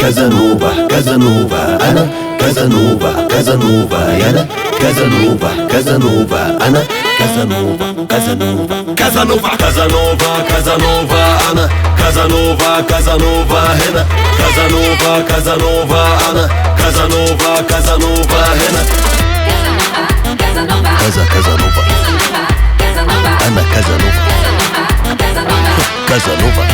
كازانوفا كازانوفا انا كازانوفا كازانوفا يانا كازانوفا كازانوفا انا كازانوفا كازانوفا كازانوفا كازانوفا كازانوفا انا كازانوفا كازانوفا هنا كازانوفا كازانوفا انا كازانوفا كازانوفا هنا كذا كازانوفا انا كازانوفا كازانوفا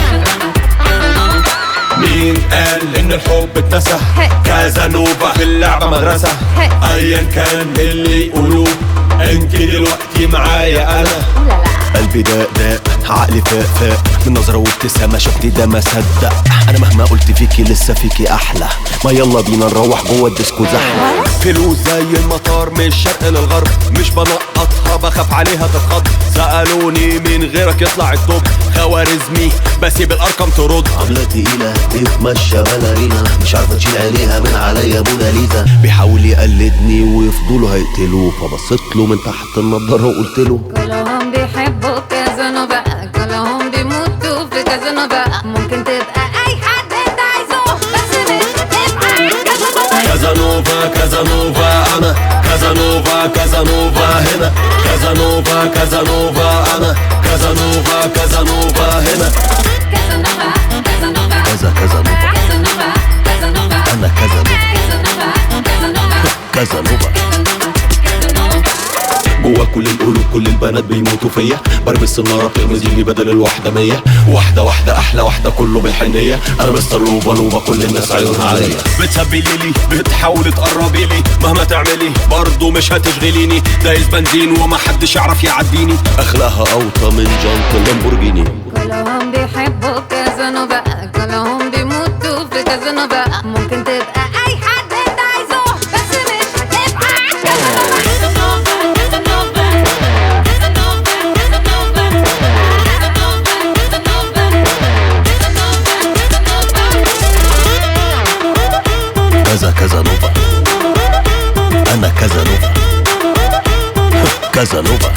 مين قال ان الحب اتنسى كازانوفا في اللعبة مدرسة ايا كان اللي يقولوه انت دلوقتي معايا انا قلبي داق داق عقلي فاق فاق من نظرة وابتسامة شفتي ده ما صدق انا مهما قلت فيكي لسه فيكي احلى ما يلا بينا نروح جوه الديسكو زحمة فلوس زي المطار من الشرق للغرب مش بنقطها بخاف عليها تتخض سألوني مين غيرك يطلع التوب خوارزمي بسيب الارقام ترد عملة تقيلة تتمشى باليرينا مش عارفة تشيل عينيها من عليا موناليزا بيحاول يقلدني ويفضلوا هيقتلوه فبصيت له من تحت النضارة وقلت له كلهم بيحبوا كازانوفا كلهم بيموتوا في كازانوفا ممكن تبقى اي حد انت عايزه بس مش تبقى كازانوفا كازانوفا كازانوفا انا كازانوفا كازانوفا هنا كازانوفا كازانوفا انا كازانوفا كازانوفا هنا كازانوفا كازانوفا كذا كازانوفا كازانوفا كازانوفا انا كازانوفا كازانوفا كازانوفا كازانوفا جوا كل القلوب كل البنات بيموتوا فيا برمي السنارة بتغمزيني بدل الواحدة مية واحدة واحدة أحلى واحدة كله بالحنية أنا مستر لوبا لوبا كل الناس عيونها عليا بتسبلي لي بتحاولي تقربي لي مهما تعملي برضه مش هتشغليني دايس بنزين ومحدش يعرف يعديني أخلاقها أوطى من جنط اللامبورجيني كلهم بيحبوا كازانوفا كلهم بيموتوا في كازانوفا ممكن تبقى اي حد انت عايزه بس مش تبقى كازانوفا كازانوفا كازانوفا كازانوفا كذا كازانوفا أنا كازانوفا كازانوفا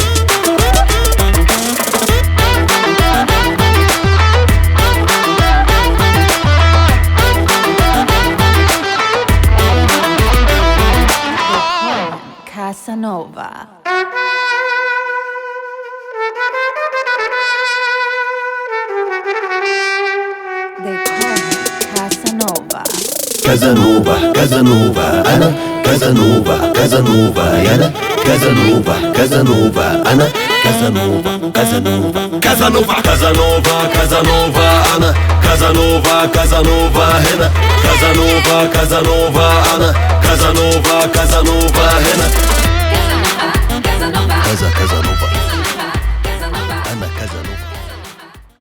Casanova. They call me Casanova. كازانوفا كازانوفا أنا كازانوفا كازانوفا يانا كازانوفا كازانوفا أنا كازانوفا كازانوفا كازانوفا كازانوفا كازانوفا انا كازانوفا كازانوفا هنا كازانوفا كازانوفا انا كازانوفا كازانوفا هنا